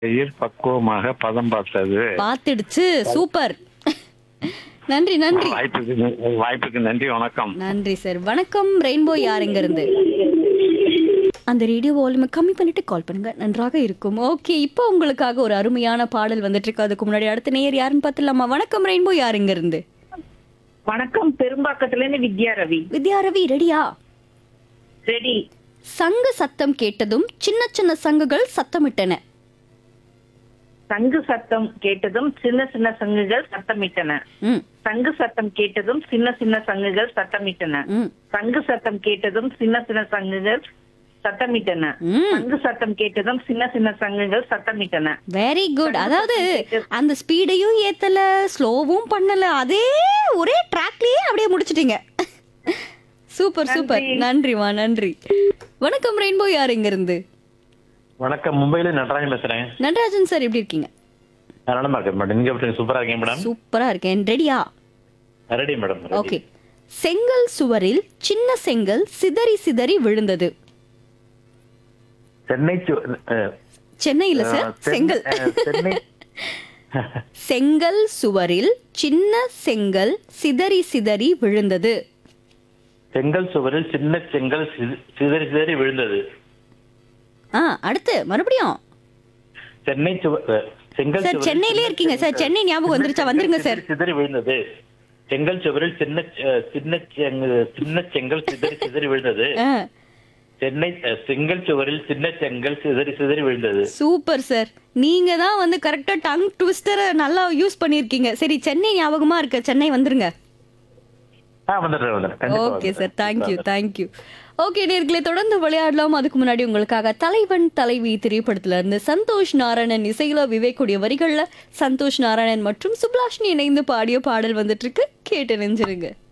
தயிர் பக்குவமாக பதம் பார்த்தது பாத்துடுச்சு சூப்பர் நன்றி நன்றி வாய்ப்புக்கு வாய்ப்புக்கு நன்றி வணக்கம் நன்றி சார் வணக்கம் ரெயின்போ யார் எங்க இருந்து அந்த ரேடியோ வால்யூமை கம்மி பண்ணிட்டு கால் பண்ணுங்க நன்றாக இருக்கும் ஓகே இப்போ உங்களுக்காக ஒரு அருமையான பாடல் வந்துட்டு இருக்கு அதுக்கு முன்னாடி அடுத்த நேயர் யாருன்னு பார்த்துலாமா வணக்கம் ரெயின்போ யார் எங்க இருந்து வணக்கம் பெரும்பாக்கத்துல இருந்து வித்யா ரவி வித்யா ரவி ரெடியா ரெடி சங்கு சத்தம் கேட்டதும் சின்ன சின்ன சங்குகள் சத்தமிட்டன சங்கு சத்தம் கேட்டதும் சின்ன சின்ன சங்குகள் சத்தமிட்டன ம் சங்கு சத்தம் கேட்டதும் சின்ன சின்ன சங்குகள் சத்தமிட்டன ம் சங்கு சத்தம் கேட்டதும் சின்ன சின்ன சங்குகள் சத்தமிட்டன ம் சங்கு சத்தம் கேட்டதும் சின்ன சின்ன சங்குகள் சத்தமிட்டன வெரி குட் அதாவது அந்த ஸ்பீடையும் ஏத்தல ஸ்லோவும் பண்ணல அதே ஒரே ட்ராக்லயே அப்படியே முடிச்சிட்டீங்க சூப்பர் சூப்பர் நன்றிமா நன்றி வணக்கம் ரெயின்போ யார் இங்க இருந்து வணக்கம் மும்பைல நடராஜன் பேசுறேன் நடராஜன் சார் எப்படி இருக்கீங்க நான் நலமா இருக்கேன் மேடம் நீங்க எப்படி சூப்பரா இருக்கீங்க மேடம் சூப்பரா இருக்கேன் ரெடியா ரெடி மேடம் ready. ஓகே செங்கல் சுவரில் சின்ன செங்கல் சிதறி சிதறி விழுந்தது சென்னை சு- அஹ், சென்னையில சார் அஹ், சென்னை- செங்கல் அஹ், சென்னை செங்கல் சுவரில் சின்ன செங்கல் சிதறி சிதறி விழுந்தது செங்கல் சுவரில் சின்ன செங்கல் சித- சிதறி சிதறி விழுந்தது ஆ அடுத்து மறுபடியும் சென்னை சுவ- அஹ், செங்கல் சார் சுவரில் சென்னையிலே சின்ன இருக்கீங்க சார் செங்கல் சென்னை ஞாபகம் வந்துருச்சா வந்துருங்க சார் சிதறி சிதறி விழுந்தது செங்கல் சுவரில் சின்ன அஹ், சின்ன செங்க- சின்ன செங்கல் சிதறி சிதறி விழுந்தது ஆ, சென்னை அஹ், செங்கல் சுவரில் சின்ன செங்கல் சிதறி சிதறி விழுந்தது சூப்பர் சார் நீங்க தான் வந்து கரெக்டா டங் ட்விஸ்டரை நல்லா யூஸ் பண்ணிருக்கீங்க சரி சென்னை ஞாபகமா இருக்கு சென்னை வந்துருங்க ஆ வந்துடுறேன் வந்துடுறேன் கண்டிப்பா ஓகே சார் வந்துடுறேன். தேங்க்யூ தேங்க்யூ ஓகே நேர்களே தொடர்ந்து விளையாடலாம் அதுக்கு முன்னாடி உங்களுக்காக தலைவன் தலைவி திரைப்படத்துல இருந்து சந்தோஷ் நாராயணன் இசையில விவேக்குடைய வரிகள்ல சந்தோஷ் நாராயணன் மற்றும் சுப்லாஷினி இணைந்து பாடிய பாடல் வந்துட்டு இருக்கு கேட்டு நெஞ்சிருங்க